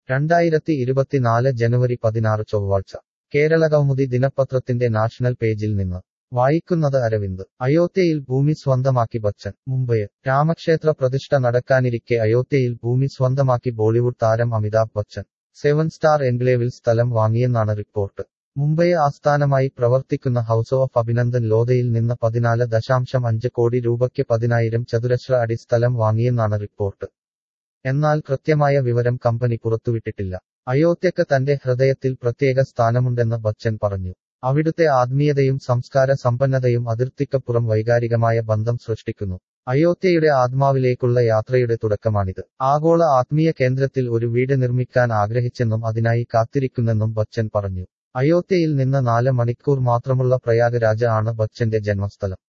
രണ്ടായിരത്തി ഇരുപത്തിനാല് ജനുവരി പതിനാറ് ചൊവ്വാഴ്ച കേരള കൗമുദി ദിനപത്രത്തിന്റെ നാഷണൽ പേജിൽ നിന്ന് വായിക്കുന്നത് അരവിന്ദ് അയോധ്യയിൽ ഭൂമി സ്വന്തമാക്കി ബച്ചൻ മുംബൈ രാമക്ഷേത്ര പ്രതിഷ്ഠ നടക്കാനിരിക്കെ അയോധ്യയിൽ ഭൂമി സ്വന്തമാക്കി ബോളിവുഡ് താരം അമിതാഭ് ബച്ചൻ സെവൻ സ്റ്റാർ എൻക്ലേവിൽ സ്ഥലം വാങ്ങിയെന്നാണ് റിപ്പോർട്ട് മുംബൈ ആസ്ഥാനമായി പ്രവർത്തിക്കുന്ന ഹൌസ് ഓഫ് അഭിനന്ദൻ ലോധയിൽ നിന്ന് പതിനാല് ദശാംശം അഞ്ച് കോടി രൂപയ്ക്ക് പതിനായിരം ചതുരശ്ര അടി സ്ഥലം വാങ്ങിയെന്നാണ് റിപ്പോർട്ട് എന്നാൽ കൃത്യമായ വിവരം കമ്പനി പുറത്തുവിട്ടിട്ടില്ല അയോധ്യക്ക് തന്റെ ഹൃദയത്തിൽ പ്രത്യേക സ്ഥാനമുണ്ടെന്ന് ബച്ചൻ പറഞ്ഞു അവിടുത്തെ ആത്മീയതയും സംസ്കാര സമ്പന്നതയും അതിർത്തിക്കപ്പുറം വൈകാരികമായ ബന്ധം സൃഷ്ടിക്കുന്നു അയോധ്യയുടെ ആത്മാവിലേക്കുള്ള യാത്രയുടെ തുടക്കമാണിത് ആഗോള ആത്മീയ കേന്ദ്രത്തിൽ ഒരു വീട് നിർമ്മിക്കാൻ ആഗ്രഹിച്ചെന്നും അതിനായി കാത്തിരിക്കുന്നെന്നും ബച്ചൻ പറഞ്ഞു അയോധ്യയിൽ നിന്ന് നാല് മണിക്കൂർ മാത്രമുള്ള പ്രയാഗരാജ ആണ് ബച്ചന്റെ ജന്മസ്ഥലം